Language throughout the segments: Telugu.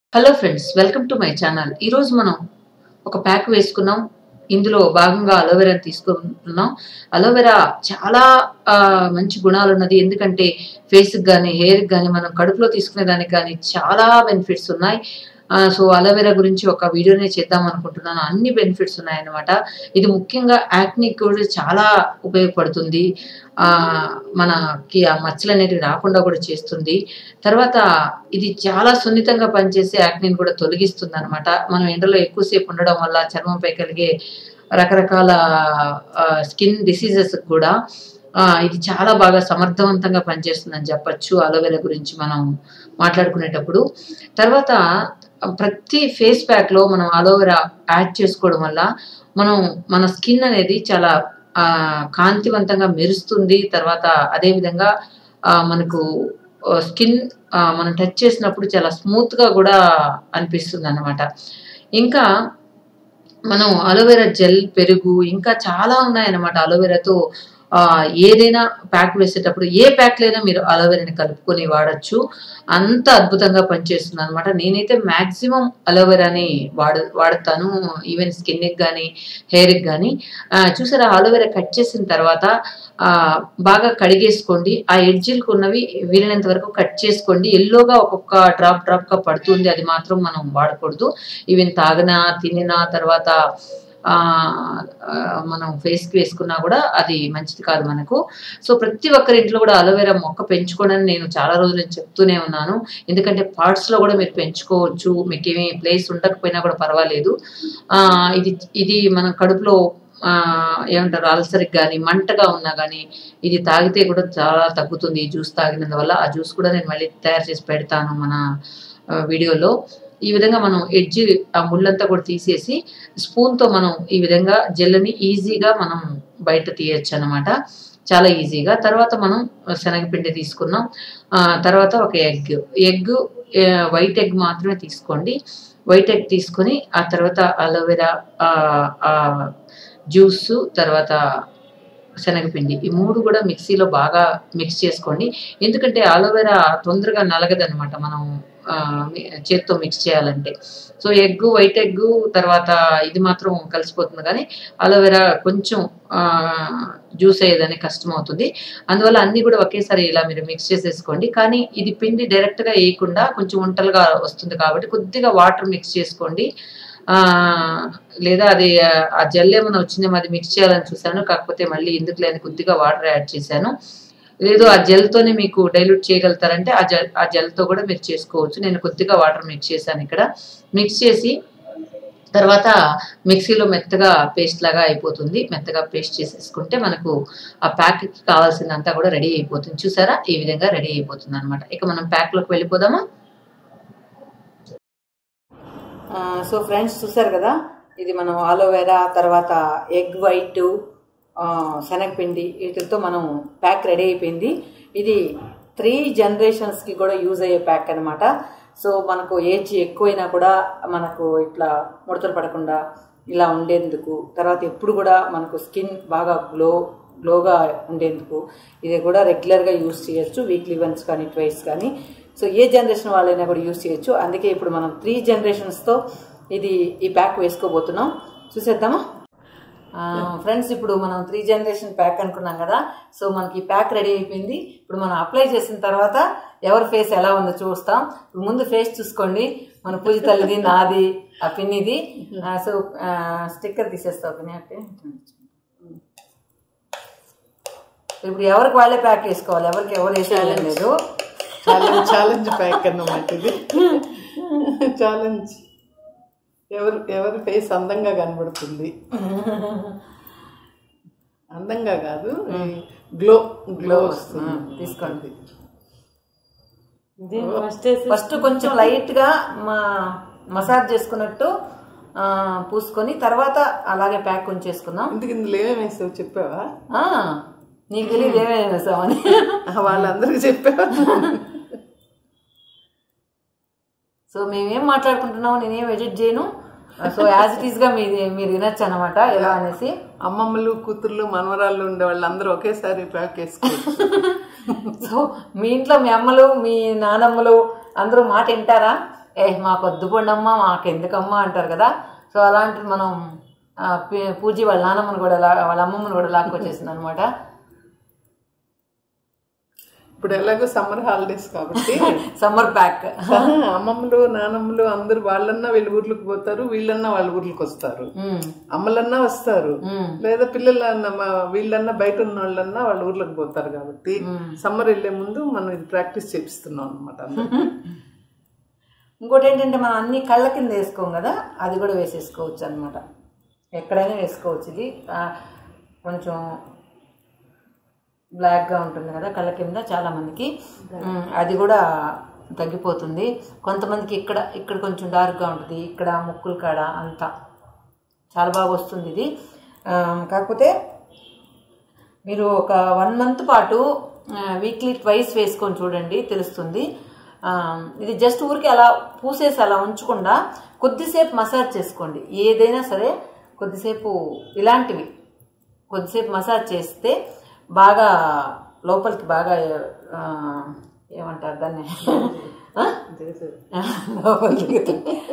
Hello friends welcome to my channel ఈరోజు మనం ఒక ప్యాక్ వేసుకున్నాం ఇందులో భాగంగా అలోవెరా తీసుకుంటున్నాం అలోవెరా చాలా ఆ, మంచి గుణాలు ఉన్నది ఎందుకంటే ఫేస్కి కానీ హెయిర్కి కానీ మనం కడుపులో తీసుకునే దానికి కానీ చాలా బెనిఫిట్స్ ఉన్నాయి ఆ, సో అలోవెరా గురించి ఒక వీడియోనే చేద్దాం అనుకుంటున్నాను అన్ని బెనిఫిట్స్ ఉన్నాయన్నమాట ఇది ముఖ్యంగా యాక్నిక్ కూడా చాలా ఉపయోగపడుతుంది ఆ, మనకి ఆ మచ్చలు అనేటివి రాకుండా కూడా చేస్తుంది తర్వాత ఇది చాలా సున్నితంగా పనిచేసి యాక్నిని కూడా తొలగిస్తుంది అనమాట మనం ఎండలో ఎక్కువసేపు ఉండడం వల్ల చర్మంపై కలిగే రకరకాల స్కిన్ డిసీజెస్ కూడా ఆ, ఇది చాలా బాగా సమర్థవంతంగా పనిచేస్తుందని చెప్పచ్చు అలోవెరా గురించి మనం మాట్లాడుకునేటప్పుడు తర్వాత ప్రతి ఫేస్ ప్యాక్ లో మనం అలోవెరా యాడ్ చేసుకోవడం వల్ల మనం మన స్కిన్ అనేది చాలా ఆ, కాంతివంతంగా మెరుస్తుంది తర్వాత అదే విధంగా ఆ, మనకు స్కిన్ మనం టచ్ చేసినప్పుడు చాలా స్మూత్ గా కూడా అనిపిస్తుంది అనమాట ఇంకా మనం అలోవెరా జెల్ పెరుగు ఇంకా చాలా ఉన్నాయన్నమాట అలోవెరాతో ఆ, ఏదైనా ప్యాక్ వేసేటప్పుడు ఏ ప్యాక్ లైనా మీరు అలోవెరాని కలుపుకొని వాడచ్చు అంత అద్భుతంగా పనిచేస్తుంది అనమాట నేనైతే మాక్సిమం అలోవెరాని వాడ వాడతాను ఈవెన్ స్కిన్కి కానీ హెయిర్కి కానీ చూసారా అలోవెరా కట్ చేసిన తర్వాత ఆ, బాగా కడిగేసుకోండి ఆ ఎడ్జిల్కి ఉన్నవి వీలైనంత వరకు కట్ చేసుకోండి ఎల్లోగా ఒక్కొక్క డ్రాప్ డ్రాప్గా పడుతుంది అది మాత్రం మనం వాడకూడదు ఈవెన్ తాగినా తినినా తర్వాత ఆ, ఆ, మనం ఫేస్కి వేసుకున్నా కూడా అది మంచిది కాదు మనకు సో ప్రతి ఒక్కరి ఇంట్లో కూడా అలోవెరా మొక్క పెంచుకోండి అని నేను చాలా రోజుల నుంచి చెప్తూనే ఉన్నాను ఎందుకంటే పార్ట్స్లో కూడా మీరు పెంచుకోవచ్చు మీకు ఏమీ ప్లేస్ ఉండకపోయినా కూడా పర్వాలేదు ఆ, ఇది ఇది మన కడుపులో ఆ, ఏమంటారు అల్సర్కి కానీ మంటగా ఉన్నా కానీ ఇది తాగితే కూడా చాలా తగ్గుతుంది ఈ జ్యూస్ తాగినందువల్ల ఆ జ్యూస్ కూడా నేను మళ్ళీ తయారు చేసి పెడతాను మన ఆ, వీడియోలో ఈ విధంగా మనం ఎడ్జ్ ఆ ముళ్ళంతా కూడా తీసేసి స్పూన్తో మనం ఈ విధంగా జెల్ని ఈజీగా మనం బయట తీయచ్చు అనమాట చాలా ఈజీగా తర్వాత మనం శనగపిండి తీసుకున్నాం ఆ, తర్వాత ఒక ఎగ్ ఎగ్ వైట్ ఎగ్ మాత్రమే తీసుకోండి వైట్ ఎగ్ తీసుకొని ఆ తర్వాత అలోవెరా జ్యూస్ తర్వాత శనగపిండి ఈ మూడు కూడా మిక్సీలో బాగా మిక్స్ చేసుకోండి ఎందుకంటే అలోవెరా తొందరగా నలగదనమాట మనం ఆ, మి- చేత్తో మిక్స్ చేయాలంటే సో ఎగ్ వైట్ ఎగ్ తర్వాత ఇది మాత్రం కలిసిపోతుంది కానీ అలోవెరా కొంచెం జ్యూస్ అయ్యేదని కష్టం అవుతుంది అందువల్ల అన్ని కూడా ఒకేసారి ఇలా మీరు మిక్స్ చేసేసుకోండి కానీ ఇది పిండి డైరెక్ట్గా వేయకుండా కొంచెం ఉంటలుగా వస్తుంది కాబట్టి కొద్దిగా వాటర్ మిక్స్ చేసుకోండి ఆ, లేదా అది ఆ, ఆ జెల్ ఏమైనా వచ్చిందేమో అది మిక్స్ చేయాలని చూశాను కాకపోతే మళ్ళీ ఎందుకు లేని కొద్దిగా వాటర్ యాడ్ చేశాను లేదు ఆ జెల్తోనే మీకు డైల్యూట్ చేయగలుగుతారంటే ఆ జెల్ ఆ జెల్తో కూడా మీరు చేసుకోవచ్చు నేను కొద్దిగా వాటర్ మిక్స్ చేశాను ఇక్కడ మిక్స్ చేసి తర్వాత మిక్సీలో మెత్తగా పేస్ట్ లాగా అయిపోతుంది మెత్తగా పేస్ట్ చేసేసుకుంటే మనకు ఆ ప్యాక్కి కావాల్సిందంతా కూడా రెడీ అయిపోతుంది చూసారా ఈ విధంగా రెడీ అయిపోతుంది అనమాట ఇక మనం ప్యాక్లోకి వెళ్ళిపోదామా సో ఫ్రెండ్స్ చూసారు కదా ఇది మనం ఆలోవెరా తర్వాత ఎగ్ వైట్ శనగపిండి వీటితో మనం ప్యాక్ రెడీ అయిపోయింది ఇది త్రీ జనరేషన్స్కి కూడా యూజ్ అయ్యే ప్యాక్ అనమాట సో మనకు ఏజ్ ఎక్కువైనా కూడా మనకు ఇట్లా ముడతలు పడకుండా ఇలా ఉండేందుకు తర్వాత ఎప్పుడు కూడా మనకు స్కిన్ బాగా గ్లో గ్లోగా ఉండేందుకు ఇది కూడా రెగ్యులర్గా యూజ్ చేయొచ్చు వీక్లీ వన్స్ కానీ ట్వైస్ కానీ సో ఏ జనరేషన్ వాళ్ళైనా కూడా యూజ్ చేయొచ్చు అందుకే ఇప్పుడు మనం త్రీ జనరేషన్స్తో ఇది ఈ ప్యాక్ వేసుకోబోతున్నాం చూసేద్దామా ఫ్రెండ్స్ ఇప్పుడు మనం త్రీ జనరేషన్ ప్యాక్ అనుకున్నాం కదా సో మనకి ఈ ప్యాక్ రెడీ అయిపోయింది ఇప్పుడు మనం అప్లై చేసిన తర్వాత ఎవరి ఫేస్ ఎలా ఉందో చూస్తాం ఇప్పుడు ముందు ఫేస్ చూసుకోండి మన పూజ తల్లిది నాది ఆ పిన్నిది ఆ, సో స్టిక్కర్ తీసేస్తావు పిన్ని అంటే ఇప్పుడు ఎవరికి వాళ్ళే ప్యాక్ చేసుకోవాలి ఎవరికి ఎవరు వేసేయాలని లేదు ఛాలెంజ్ ఛాలెంజ్ ప్యాక్ అన్నమాట ఇది ఛాలెంజ్ ఎవరు ఎవరి ఫేస్ అందంగా కనబడుతుంది అందంగా కాదు గ్లో గ్లో వస్తుంది తీసుకోండి ఫస్ట్ ఫస్ట్ కొంచెం లైట్ గా మా మసాజ్ చేసుకున్నట్టు ఆ, పూసుకొని తర్వాత అలాగే ప్యాక్ ఉంచేసుకుందాం ఇందుకు ఇందులో ఏమేమి వేస్తావు చెప్పావా ఆ, నీకు తెలియదు ఏమేమి వేసామని ఆ, వాళ్ళందరికీ చెప్పావా సో మేమేం మాట్లాడుకుంటున్నామో నేనేం ఎడిట్ చేయను సో యాజ్ ఇట్ ఈస్ గా మీది మీరు వినొచ్చు అనమాట ఎలా అనేసి అమ్మమ్మలు కూతుర్లు మనవరాళ్ళు ఉండే వాళ్ళందరూ ఒకేసారి ప్యాక్ వేసుకోవచ్చు సో మీ ఇంట్లో మీ అమ్మలు మీ నానమ్మలు అందరూ మాట వింటారా ఏ మాకు వద్దు పండమ్మా మాకు ఎందుకమ్మా అంటారు కదా సో అలాంటిది మనం ఆ, పే- పూజీ వాళ్ళ నాన్నమ్మని కూడా లా- వాళ్ళ అమ్మమ్మని కూడా లాక్కొచ్చేసింది అనమాట ఇప్పుడు ఎలాగో సమ్మర్ హాలిడేస్ కాబట్టి సమ్మర్ ప్యాక్ అమ్మమ్మలు నానమ్మలు అందరు వాళ్ళన్నా వీళ్ళ ఊర్లకు పోతారు వీళ్ళన్నా వాళ్ళ ఊర్లకు వస్తారు అమ్మలన్నా వస్తారు లేదా పిల్లలన్నా మా- వీళ్ళన్నా బయట ఉన్న వాళ్ళన్నా వాళ్ళ ఊర్లకు పోతారు కాబట్టి సమ్మర్ వెళ్లే ముందు మనం ఇది ప్రాక్టీస్ చేపిస్తున్నాం అనమాట ఇంకోటి ఏంటంటే మనం అన్ని కళ్ళ కింద వేసుకోం కదా అది కూడా వేసేసుకోవచ్చు అనమాట ఎక్కడైనా వేసుకోవచ్చు ఇది ఆ, కొంచెం బ్లాక్గా ఉంటుంది కదా కళ్ళ కింద చాలా మందికి ఉమ్, అది కూడా తగ్గిపోతుంది కొంతమందికి ఇక్కడ ఇక్కడ కొంచెం డార్క్గా ఉంటుంది ఇక్కడ ముక్కుల కాడ అంతా చాలా బాగా వస్తుంది ఇది ఆ, కాకపోతే మీరు ఒక వన్ మంత్ పాటు వీక్లీ ట్వైస్ వేసుకొని చూడండి తెలుస్తుంది ఆ, ఇది జస్ట్ ఊరికి అలా పూసేసి అలా ఉంచకుండా కొద్దిసేపు మసాజ్ చేసుకోండి ఏదైనా సరే కొద్దిసేపు ఇలాంటివి కొద్దిసేపు మసాజ్ చేస్తే బాగా లోపలికి బాగా ఆ, ఏమంటారు దాన్ని ఆ? లోపలికి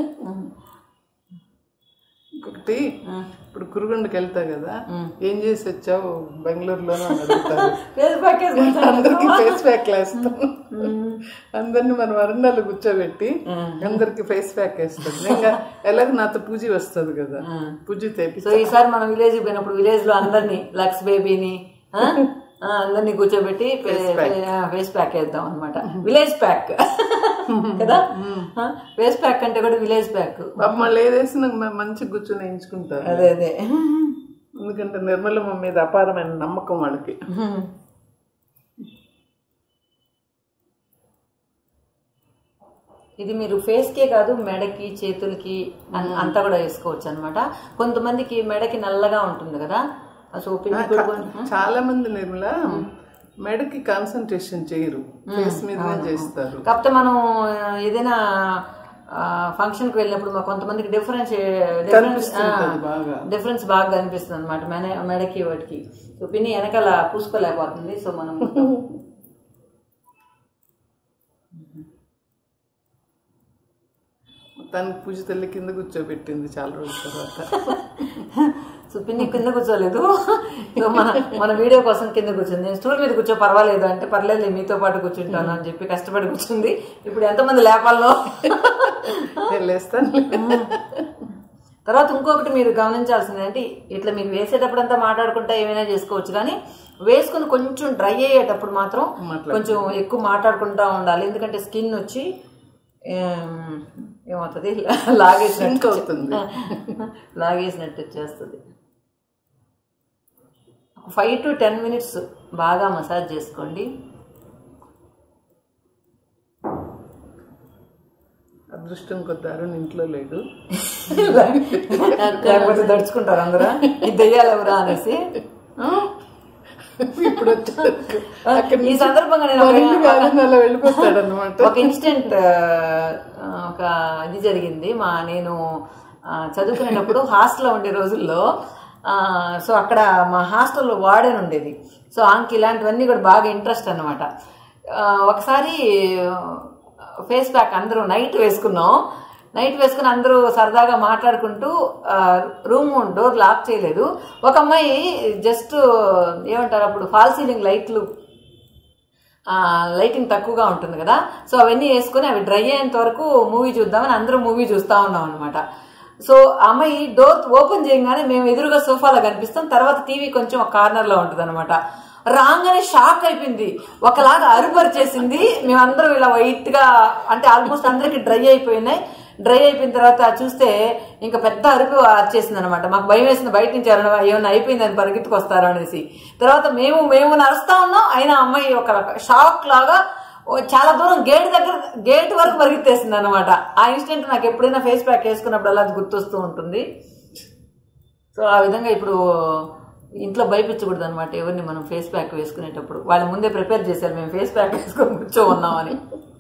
ఇంకొకటి ఇప్పుడు కురుగొండకి వెళ్తా కదా ఏం చేసి వచ్చావు బెంగళూరులోనే అని అడుగుతారు ఫేస్ ప్యాక్ వేసుకుంటారు. అందరికి ఫేస్ ప్యాక్ వేస్తాం అందరిని మన వరండాలో కూర్చోబెట్టి అందరికి ఫేస్ ప్యాక్ వేస్తాం ఇంకా ఎలాగ నాతో పూజ వస్తుంది కదా పూజ తెప్పి సో ఈసారి మనం విలేజ్ పోయినప్పుడు విలేజ్ లో అందరినీ లక్స్ బేబీని ఆ? ఆ, అందరినీ కూర్చోబెట్టి ఫేస్ ప్యాక్ వేద్దాం అనమాట విలేజ్ ప్యాక్ కదా ఫేస్ ప్యాక్ అంటే కూడా విలేజ్ ప్యాక్ పాప మళ్ళీ ఏదేసినా మంచిగా కూర్చొని వేయించుకుంటారు అదే అదే ఎందుకంటే నిర్మలమ్మ మీద అపారమైన నమ్మకం వాళ్ళకి ఇది మీరు ఫేస్ కే కాదు మెడకి చేతులకి అన్- అంతా కూడా వేసుకోవచ్చు అనమాట కొంతమందికి మెడకి నల్లగా ఉంటుంది కదా సో పిండి కూడా కొంచెం- చాలా మంది నిర్మల మెడకి కాన్సన్ట్రేషన్ చేయరు ఫేస్ మీదనే చేస్తారు కాకపోతే మనం ఆ, ఏదైనా ఫంక్షన్కి వెళ్ళినప్పుడు మా కొంతమందికి డిఫరెన్స్ కనిపిస్తుంటది బాగా డిఫరెన్స్ బాగా కనిపిస్తుంది అనమాట మెడ మెడకి వాటికి సో పిన్ని వెనకాల పూసుకోలేకపోతుంది సో మనం మొత్తానికి పూజ తల్లి కింద కూర్చోబెట్టింది చాలా రోజుల తర్వాత సో పిన్ని కింద కూర్చోలేదు సో మన మన వీడియో కోసం కింద కూర్చుంది నేను స్టూల్ మీద కూర్చో పర్వాలేదు అంటే పర్లేదు మీతో పాటు కూర్చుంటాను అని చెప్పి కష్టపడి కూర్చుంది ఇప్పుడు ఎంతమంది లేపాల్లో నేను లేస్తాను తర్వాత ఇంకొకటి మీరు గమనించాల్సింది అంటే ఇట్లా మీరు వేసేటప్పుడు అంతా మాట్లాడుకుంటా ఏమైనా చేసుకోవచ్చు కానీ వేసుకుని కొంచెం డ్రై అయ్యేటప్పుడు మాత్రం కొంచెం ఎక్కువ మాట్లాడుకుంటా ఉండాలి ఎందుకంటే స్కిన్ వచ్చి ఏం, ఏమవుతుంది లాగేసినట్టు సింక్ అవుతుంది లాగేసినట్టు వచ్చేస్తుంది ఫైవ్ టు టెన్ మినిట్స్ బాగా మసాజ్ చేసుకోండి అదృష్టం కొద్ది అరుణ్ ఇంట్లో లేడు లేకపోతే దడుచుకుంటారు అందరూ ఈ దెయ్యాలు ఎవరా అనేసి ఇప్పుడు వచ్చారు అక్కడ ఈ సందర్భంగా నేను ఒక- పన్నెండు కాదు అలా వెళ్ళిపోతాడు అనమాట ఒక ఇన్సిడెంట్ ఒక ఇది జరిగింది మా నేను ఆ, చదువుకునేటప్పుడు హాస్టల్లో ఉండే రోజుల్లో ఆ, సో అక్కడ మా హాస్టల్లో వార్డెన్ ఉండేది సో ఆమెకి ఇలాంటివన్నీ కూడా బాగా ఇంట్రెస్ట్ అనమాట ఒకసారి ఫేస్ ప్యాక్ అందరూ నైట్ వేసుకున్నాం నైట్ వేసుకుని అందరూ సరదాగా మాట్లాడుకుంటూ రూమ్ డోర్ లాక్ చేయలేదు ఒక అమ్మాయి జస్ట్ ఏమంటారు అప్పుడు ఫాల్ సీలింగ్ లైట్లు ఆ, లైటింగ్ తక్కువగా ఉంటుంది కదా సో అవన్నీ వేసుకొని అవి డ్రై అయ్యేంత వరకు మూవీ చూద్దామని అందరూ మూవీ చూస్తూ ఉన్నాం అనమాట సో ఆ అమ్మాయి డోర్ ఓపెన్ చేయగానే మేము ఎదురుగా సోఫాలో కనిపిస్తాం తర్వాత టీవీ కొంచెం ఒక కార్నర్ లో ఉంటుంది అనమాట రాగానే షాక్ అయిపోయింది ఒకలాగా అరుపరిచేసింది మేమందరం ఇలా వైట్ గా అంటే ఆల్మోస్ట్ అందరికి డ్రై అయిపోయినాయి డ్రై అయిపోయిన తర్వాత చూస్తే ఇంకా పెద్ద అరుపు వచ్చేసింది అనమాట మాకు భయం వేసింది బయట నుంచి ఎవరైనా ఏమైనా అయిపోయిందని పరిగెత్తుకొస్తారు అనేసి తర్వాత మేము మేము నడుస్తా ఉన్నాం అయినా అమ్మాయి ఒక షాక్ లాగా ఓ చాలా దూరం గేట్ దగ్గర గేట్ వరకు పరిగెత్తేసింది అనమాట ఆ ఇన్సిడెంట్ నాకు ఎప్పుడైనా ఫేస్ ప్యాక్ వేసుకున్నప్పుడు అలా గుర్తొస్తూ ఉంటుంది సో ఆ విధంగా ఇప్పుడు ఇంట్లో భయపించకూడదు అనమాట ఎవరిని మనం ఫేస్ ప్యాక్ వేసుకునేటప్పుడు వాళ్ళ ముందే ప్రిపేర్ చేశారు మేము ఫేస్ ప్యాక్ వేసుకొని కూర్చో ఉన్నామని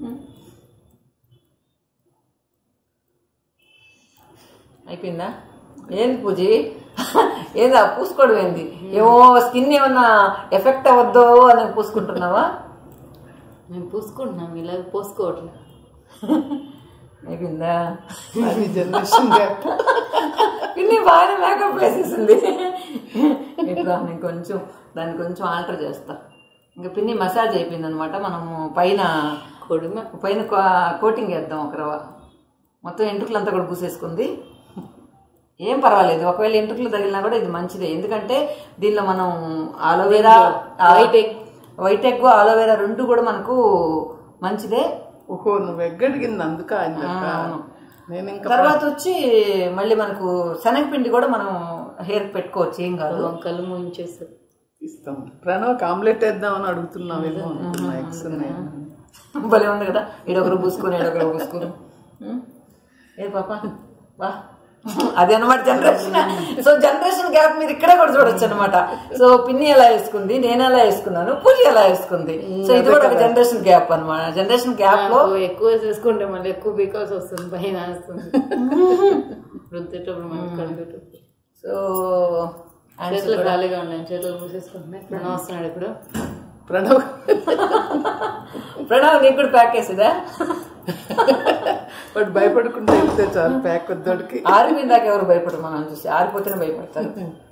అయిపోయిందా ఏంది పూజి ఏందా పూసుకోవడం ఏంది ఏమో స్కిన్ ఏమన్నా ఎఫెక్ట్ అవ్వద్దో అని పూసుకుంటున్నావా మేము పూసుకుంటున్నాం ఇలా పోసుకోవట్లేదు అయిపోయిందా అది జనరేషన్ గ్యాప్ పిన్ని బాగానే మేకప్ వేసేసింది ఇట్లా నేను కొంచెం దాన్ని కొంచెం ఆల్టర్ చేస్తా ఇంకా పిన్ని మసాజ్ అయిపోయింది అనమాట మనము పైన కొడుమ పైన కో- కోటింగ్ వేద్దాం ఒక రవ్వ మొత్తం ఎంట్రుకలంతా కూడా పూసేసుకుంది ఏం పర్వాలేదు ఒకవేళ ఎంట్రుకలు తగిలినా కూడా ఇది మంచిదే ఎందుకంటే దీనిలో మనం aloe vera white egg white egg aloe vera రెండు కూడా మనకు మంచిదే ఓహో నువ్వు ఎగ్గడిగింది అందుక ఇందాక నేను ఇంకా తర్వాత వచ్చి మళ్ళీ మనకు శనగపిండి కూడా మనం హెయిర్ పెట్టుకోవచ్చు ఏం కాదు వంకలు ముంచేస్తారు ఇస్తాం ప్రణవ్ ఆమ్లెట్ వేద్దామని అడుగుతున్నావేమో అనుకున్నా ఎగ్స్ ఉన్నాయి భలే ఉంది కదా ఈడొకరు పూసుకొని ఈడొకరు పూసుకొని ఉం? ఏ పాప వా అది అనమాట జనరేషన్ సో జనరేషన్ గ్యాప్ మీరు ఇక్కడే కూడా చూడొచ్చు అనమాట సో పిన్ని ఎలా వేసుకుంది నేను ఎలా వేసుకున్నాను పూజ ఎలా వేసుకుంది సో ఇది కూడా ఒక జనరేషన్ గ్యాప్ అన్నమాట జనరేషన్ గ్యాప్ లో ఓ, ఎక్కువ చేసుకుంటే మళ్ళీ ఎక్కువ బికాస్ వస్తుంది పైన వస్తుంది రుద్దేటప్పుడు మనం కడిగేటప్పుడు సో చేతులు ఖాళీగా ఉన్నాయి చేతులు మూసేసుకుంటున్నాయి ప్రణవ్ వస్తున్నాడు ఇప్పుడు ప్రణవ్ ప్రణవ్ నీకు కూడా ప్యాక్ వేసేదా వాడు భయపడకుండా వెళ్తే చాలు ప్యాక్ వద్దోడికి ఆరిపోయిందాక ఎవరు భయపడరు మనం చూసి ఆరిపోతేనే భయపడతారు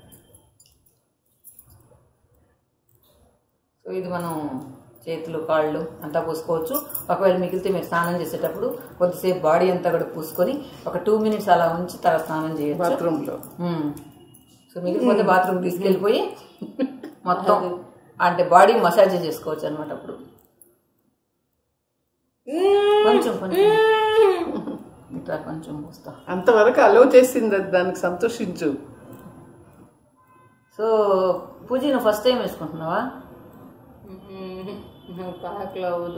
సో ఇది మనం చేతులు కాళ్ళు అంతా పూసుకోవచ్చు ఒకవేళ మిగిలితే మీరు స్నానం చేసేటప్పుడు కొద్దిసేపు బాడీ అంతా కూడా పూసుకొని ఒక టూ మినిట్స్ అలా ఉంచి తర్వాత స్నానం చేయొచ్చు బాత్రూమ్ లో మ్మ్. సో మిగిలిపోతే బాత్రూమ్ తీసుకెళ్ళిపోయి మొత్తం అంటే బాడీ మసాజ్ చేసుకోవచ్చు అనమాట అప్పుడు కొంచెం కొంచెం ఇట్లా కొంచెం పూస్తా అంతవరకు అలో చేసింది అది దానికి సంతోషించు సో పూజ నువ్వు ఫస్ట్ టైం వేసుకుంటున్నావా పాకలో అవ్వదు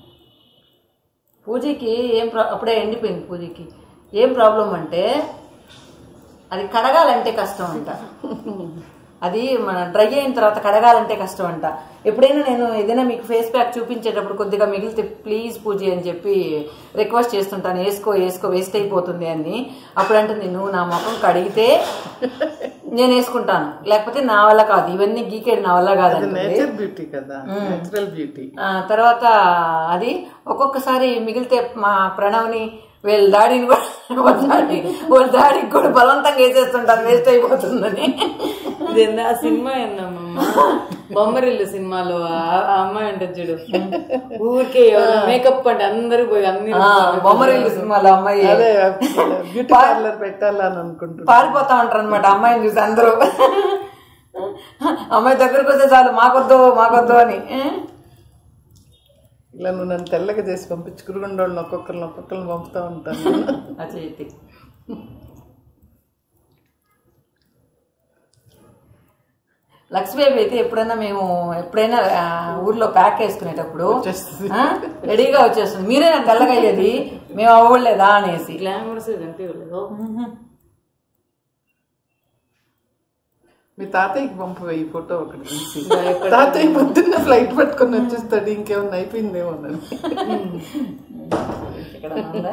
పూజకి ఏం ప్రా అప్పుడే ఎండిపోయింది పూజకి ఏం ప్రాబ్లం అంటే అది కడగాలంటే కష్టం అంట అది మన డ్రై అయిన తర్వాత కడగాలంటే కష్టం అంట ఎప్పుడైనా నేను ఏదైనా మీకు ఫేస్ ప్యాక్ చూపించేటప్పుడు కొద్దిగా మిగిలితే ప్లీజ్ పూజ అని చెప్పి రిక్వెస్ట్ చేస్తుంటాను వేసుకో వేసుకో వేస్ట్ అయిపోతుంది అని అప్పుడు అంటుంది నువ్వు నా ముఖం కడిగితే నేను వేసుకుంటాను లేకపోతే నా వల్ల కాదు ఇవన్నీ గీకేది నా వల్ల కాదు నేచర్ బ్యూటీ కదా నేచురల్ బ్యూటీ ఆ, తర్వాత అది ఒక్కొక్కసారి మిగిలితే మా ప్రణవ్ని వీళ్ళ దాడిని కూడా వాళ్ళ దాడి వాళ్ళ దాడికి కూడా బలవంతంగా వేసేస్తుంటారు వేస్ట్ అయిపోతుందని ఇదేందా ఆ సినిమా ఏందమ్మా బొమ్మరిల్లు సినిమాలో ఆ ఆ అమ్మాయి ఉంటుంది చూడు ఊరికే మేకప్ అంటే అందరూ పోయి అన్ని ఆ, బొమ్మరిల్లు సినిమాలో అమ్మాయి అదే బ్యూటీ పార్లర్ పెట్టాలని అనుకుంటున్నా పారిపోతా ఉంటారు అనమాట అమ్మాయిని చూసి అందరూ అమ్మాయి దగ్గరకు వస్తే చాలు మాకొద్దు మాకొద్దు అని ఏ? ఇలా నువ్వు నన్ను తెల్లగా చేసి పంపించి కురుగుండోళ్ళని ఒక్కొక్కరిని ఒక్కొక్కరిని పంపుతా ఉంటాను అట్లా చెప్పి లక్ష్మీబాబు అయితే ఎప్పుడైనా మేము ఎప్పుడైనా ఆ, ఊర్లో ప్యాక్ వేసుకునేటప్పుడు వచ్చేస్తుంది. ఆ, రెడీగా వచ్చేస్తుంది మీరే నాకు తెల్లగా అయ్యేది మేము అవ్వలేదా అనేసి గ్లామరస్ కనిపించలేదు మీ తాతయ్యకి పంపవే ఈ ఫోటో ఒకటి తీసి తాతయ్య పొద్దున్న ఫ్లైట్ పట్టుకొని వచ్చేస్తాడు ఇంకేమన్నా అయిపోయిందేమో అని ఇక్కడ ఉందా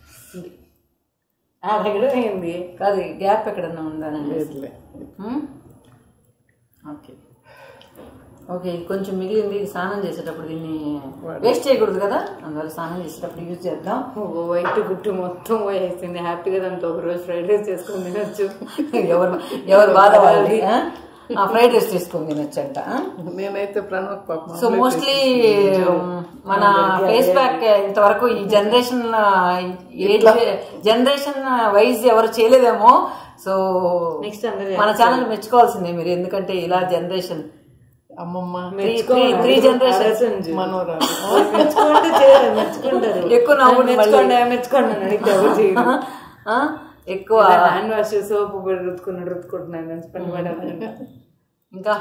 ఆ దగ్గర అయింది కాదు గ్యాప్ ఎక్కడన్నా ఉందా అని లేదులే ఉమ్? ఓకే ఓకే ఇది కొంచెం మిగిలింది ఇది స్నానం చేసేటప్పుడు దీన్ని వేస్ట్ చేయకూడదు కదా అందువల్ల స్నానం చేసేటప్పుడు యూజ్ చేద్దాం ఓ వైట్ గుట్టు మొత్తం పోయేసింది హ్యాపీగా దాంతో ఒక రోజు ఫ్రైడ్ రైస్ చేసుకొని తినొచ్చు ఎవరు ఎవరు బాధ వాళ్ళది ఆ ఫ్రైడ్ రైస్ చేసుకొని తినొచ్చంట ఆ? నేనైతే ప్రణవ్ పాపం సో మోస్ట్లీ మన ఫేస్ ప్యాక్ ఇంతవరకు ఈ జనరేషన్ ఏజ్ జనరేషన్ వైజ్ ఎవరు చేయలేదేమో సో నెక్స్ట్ అందరూ మన ఛానల్ మెచ్చుకోవాల్సిందే మీరు ఎందుకంటే ఇలా జనరేషన్ అమ్మమ్మ త్రీ త్రీ జనరేషన్ మనోరాలు మెచ్చుకుంటే చేయాలి మెచ్చుకుంటారు ఎక్కువ నవ్వుడు మళ్ళీ. మెచ్చుకోండి మెచ్చుకోండి అని అడిగితే ఎవరు చేయరు ఆ? ఎక్కువ హ్యాండ్ వాష్ సోపు కూడా రుద్దుకున్నాడు రుద్దుకుంటున్నాను పని పడాలంట ఇంకా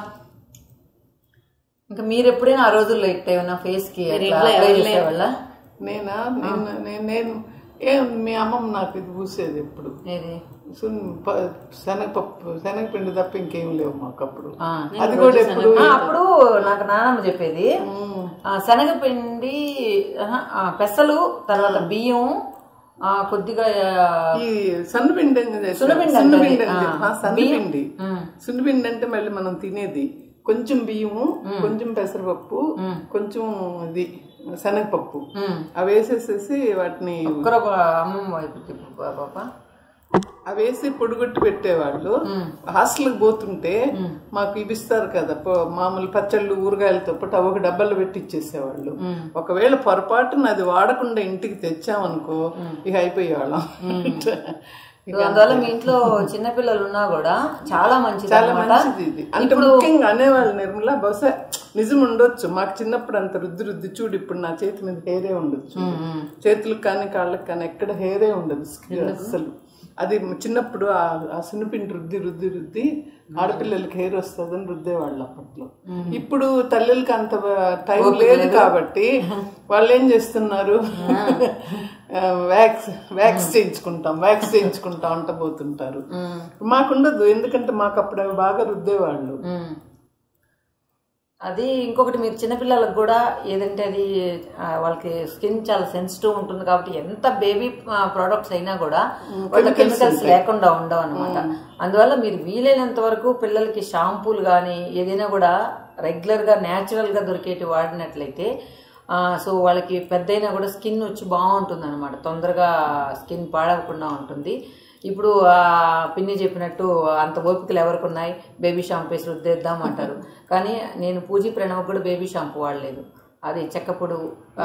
ఇంకా మీరు ఎప్పుడైనా ఆ రోజుల్లో ఇట్లా ఏమైనా ఫేస్ కి అట్లా ఇంట్లో apply ఎవరు చేసేవాళ్ళ నేనా నేను నేను నేను ఏం మీ అమ్మమ్మ నాకు ఇది పూసేది ఎప్పుడు ఏది సున్ ప- శనగపప్పు శనగపిండి తప్ప ఇంకేం లేవు మాకు అప్పుడు ఆ. అది కూడా ఎప్పుడు ఆ, అప్పుడు నాకు నానమ్మ చెప్పేది ఆ, శనగపిండి ఆహా, ఆ, పెసలు తర్వాత బియ్యం ఆ, కొద్దిగా ఈ సన్నపిండి అని చేస్తారు. సున్నపిండి సున్నపిండి అంటారు. అని ఆ. చెప్పి- ఆ, సన్నపిండి ఉమ్. సున్నపిండి అంటే మళ్ళీ మనం తినేది కొంచెం బియ్యము కొంచెం పెసరపప్పు కొంచెం ఇది శనగపప్పు అవి వేసేసేసి వాటిని ఒక్కరు ఒక అమ్మమ్మ వైపు తిప్పు పా- పాప అవి వేసి పొడిగొట్టి పెట్టేవాళ్ళు హాస్టల్కి పోతుంటే మాకు ఇవి ఇస్తారు కదా పో- మామూలు పచ్చళ్ళు ఊరగాయలతో పాటు అవి ఒక డబ్బాలు పెట్టి ఇచ్చేసేవాళ్ళు ఒకవేళ పొరపాటున అది వాడకుండా ఇంటికి తెచ్చామనుకో ఇక అయిపోయేవాళ్ళం సో అందువల్ల మీ ఇంట్లో చిన్నపిల్లలు ఉన్నా కూడా చాలా మంచిది చాలా అన్నమాట మంచిది ఇది అంటే ముఖ్యంగా అనేవాళ్ళు నిర్మల బహుశా నిజం ఉండొచ్చు మాకు చిన్నప్పుడు అంత రుద్ది రుద్ది చూడు ఇప్పుడు నా చేతి మీద హెయిరే ఉండొచ్చు చేతులకు కానీ కాళ్ళకి కానీ ఎక్కడ హెయిరే ఉండదు skin అస్సలు అది చిన్నప్పుడు ఆ- ఆ సున్నిపిండి రుద్ది రుద్ది రుద్ది ఆడపిల్లలకి హెయిర్ వస్తుందని రుద్దేవాళ్ళు అప్పట్లో ఇప్పుడు తల్లులకి అంత టైం లేదు కాబట్టి వాళ్ళు ఏం చేస్తున్నారు వ్యాక్స్ వ్యాక్స్ చేయించుకుంటాం వ్యాక్స్ చేయించుకుంటాం అంట పోతుంటారు మాకుండదు ఎందుకంటే మాకు అప్పుడు అవి బాగా రుద్దేవాళ్ళు మ్మ్. అది ఇంకొకటి మీరు చిన్నపిల్లలకు కూడా ఏదంటే అది ఆ, వాళ్ళకి స్కిన్ చాలా సెన్సిటివ్ ఉంటుంది కాబట్టి ఎంత బేబీ ప్రోడక్ట్స్ అయినా కూడా వాళ్ళ కెమికల్స్ లేకుండా ఉండవు అనమాట అందువల్ల మీరు వీలైనంత వరకు పిల్లలకి షాంపూలు కానీ ఏదైనా కూడా రెగ్యులర్ గా న్యాచురల్ గా దొరికేటి వాడినట్లయితే ఆ, సో వాళ్ళకి పెద్దయినా కూడా స్కిన్ వచ్చి బాగుంటుంది అనమాట తొందరగా స్కిన్ పాడవకుండా ఉంటుంది ఇప్పుడు ఆ పిన్ని చెప్పినట్టు అంత ఓపికలు ఎవరికి ఉన్నాయి బేబీ షాంపూ వేసి రుద్దేద్దాం అంటారు కానీ నేను పూజీ ప్రణవ్ కూడా బేబీ షాంపూ వాడలేదు అది చెక్కపొడు ఆ,